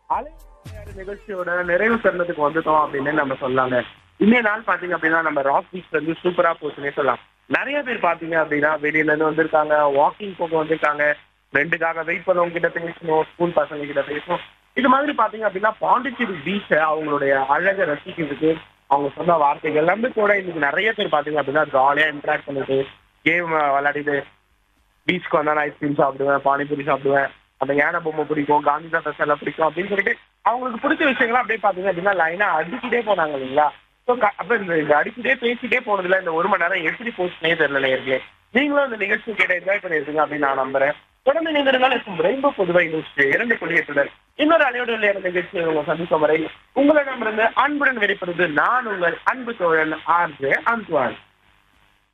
அலை விளையாடு நிகழ்ச்சியோட நிறைவு தருணத்துக்கு வந்துட்டோம் அப்படின்னு நம்ம சொல்லலாங்க இன்னைய நாள் பாத்தீங்க அப்படின்னா நம்ம ராக் பீச் வந்து சூப்பரா போச்சுன்னே சொல்லலாம் நிறைய பேர் பாத்தீங்க அப்படின்னா வெளியில இருந்து வந்திருக்காங்க வாக்கிங் போக வந்திருக்காங்க ஃப்ரெண்டுக்காக வெயிட் பண்ணவங்க கிட்ட பேசணும் ஸ்கூல் பசங்க கிட்ட பேசணும் இது மாதிரி பாத்தீங்க அப்படின்னா பாண்டிச்சேரி பீச்சை அவங்களுடைய அழகை ரசிக்கிறதுக்கு அவங்க சொன்ன வார்த்தைகள் எல்லாமே கூட இன்னைக்கு நிறைய பேர் பாத்தீங்க அப்படின்னா ஜாலியா இன்டராக்ட் பண்ணிட்டு கேம் விளையாடிட்டு பீச்சுக்கு வந்தா நான் ஐஸ்கிரீம் சாப்பிடுவேன் பானிபூரி சாப்பிடுவேன் அந்த யானை பொம்மை பிடிக்கும் காந்தி தாத்தா சிலை பிடிக்கும் அப்படின்னு சொல்லிட்டு அவங்களுக்கு பிடிச்ச விஷயங்களை அப்படியே பாத்தீங்க அப்படின்னா லைனா அடிச்சுட்டே போனாங்க இல்லைங்களா ஸோ அப்ப இந்த இந்த அடிச்சுட்டே பேசிட்டே போனதுல இந்த ஒரு மணி நேரம் எப்படி போச்சுனே தெரியல நேர்களே நீங்களும் இந்த நிகழ்ச்சி கேட்ட என்ஜாய் பண்ணிருக்கீங்க அப்படின்னு நான் நம்புறேன் தொடர்ந்து நீங்கள் இருக்கும் ரெயின்போ புதுவை நிகழ்ச்சி இரண்டு புள்ளி எட்டுடன் இன்னொரு அலையோடு விளையாட நிகழ்ச்சியை உங்க சந்திக்கும் வரை உங்களிடமிருந்து அன்புடன் வெளிப்படுவது நான் உங்கள் அன்பு தோழன் ஆர்ஜே அன்சுவான்